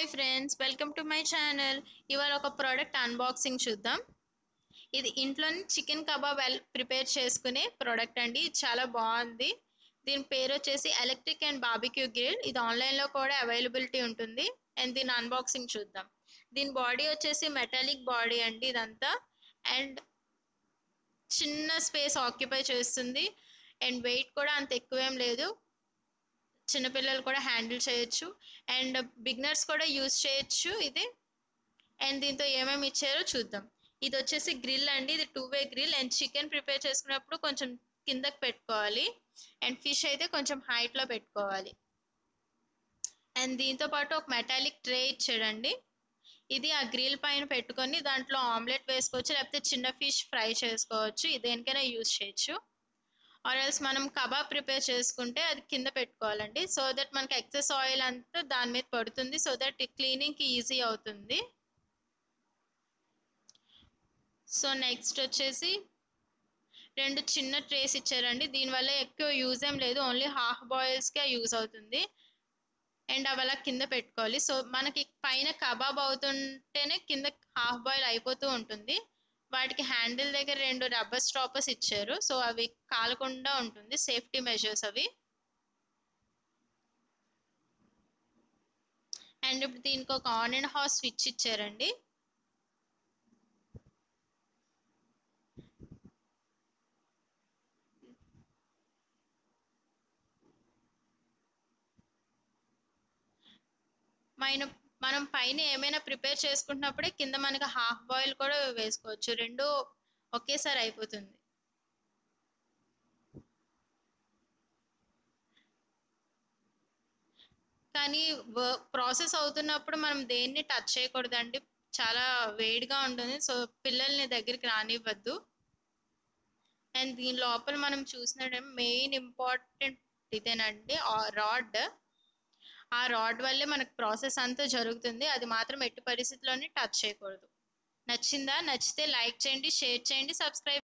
hi friends welcome to my channel ఇవాళ ఒక product unboxing చూద్దాం ఇది ఇంట్లోని చికెన్ కబాబ్ ఎల్- ప్రిపేర్ చేసుకునే ప్రోడక్ట్ అండి ఇది చాలా బాగుంది దీని పేరు వచ్చేసి ఎలక్ట్రిక్ అండ్ బాబిక్యూ గ్రిల్ ఇది ఆన్లైన్లో కూడా అవైలబిలిటీ ఉంటుంది అండ్ దీని అన్బాక్సింగ్ చూద్దాం దీని బాడీ వచ్చేసి మెటాలిక్ బాడీ అండి ఇదంతా అండ్ చిన్న స్పేస్ ఆక్యుపై చేస్తుంది అండ్ వెయిట్ కూడా అంత ఎక్కువేం లేదు చిన్నపిల్లలు కూడా హ్యాండిల్ చేయొచ్చు అండ్ బిగినర్స్ కూడా యూస్ చేయొచ్చు ఇది అండ్ దీంతో ఏమేమి ఇచ్చారో చూద్దాం ఇది వచ్చేసి గ్రిల్ అండి ఇది two way grill and chicken prepare చేసుకున్నప్పుడు కొంచెం కిందకి పెట్టుకోవాలి అండ్ ఫిష్ అయితే కొంచెం హైట్లో పెట్టుకోవాలి అండ్ దీంతో పాటు ఒక మెటాలిక్ ట్రే ఇచ్చాడండి ఇది ఆ గ్రిల్ పైన పెట్టుకొని దాంట్లో ఆమ్లెట్ వేసుకోవచ్చు లేకపోతే చిన్న ఫిష్ ఫ్రై చేసుకోవచ్చు ఇది దేనికైనా యూస్ చేయొచ్చు ఆర్ ఎల్స్ మనం కబాబ్ ప్రిపేర్ చేసుకుంటే అది కింద పెట్టుకోవాలండి సో దట్ మనకి ఎక్సెస్ ఆయిల్ అంతా దాని మీద పడుతుంది సో దట్ క్లీనింగ్కి ఈజీ అవుతుంది సో నెక్స్ట్ వచ్చేసి రెండు చిన్న ట్రేస్ ఇచ్చారండి దీనివల్ల ఎక్కువ యూజ్ ఏం లేదు ఓన్లీ హాఫ్ బాయిల్స్కే యూజ్ అవుతుంది అండ్ అవి అలా కింద పెట్టుకోవాలి సో మనకి పైన కబాబ్ అవుతుంటేనే కింద హాఫ్ బాయిల్ అయిపోతూ ఉంటుంది వాటికి హ్యాండిల్ దగ్గర రెండు రబ్బర్ స్టాపర్స్ ఇచ్చారు సో అవి కాలకుండా ఉంటుంది సేఫ్టీ మెజర్స్ అవి అండ్ ఇప్పుడు దీనికి ఒక ఆన్ అండ్ హాఫ్ స్విచ్ ఇచ్చారండి మన మనం పైన ఏమైనా ప్రిపేర్ చేసుకుంటున్నప్పుడే కింద మనకి హాఫ్ బాయిల్ కూడా వేసుకోవచ్చు రెండు ఒకేసారి అయిపోతుంది కానీ ప్రాసెస్ అవుతున్నప్పుడు మనం దేన్ని టచ్ చేయకూడదండి చాలా వేడిగా ఉంటుంది సో పిల్లల్ని దగ్గరికి రానివ్వద్దు అండ్ దీని లోపల మనం చూసినట్టు మెయిన్ ఇంపార్టెంట్ ఇదేనండి రాడ్ ఆ రాడ్ వల్లే మనకు ప్రాసెస్ అంతా జరుగుతుంది అది మాత్రం ఎట్టి పరిస్థితిలోనే టచ్ చేయకూడదు నచ్చిందా నచ్చితే లైక్ చేయండి షేర్ చేయండి సబ్స్క్రైబ్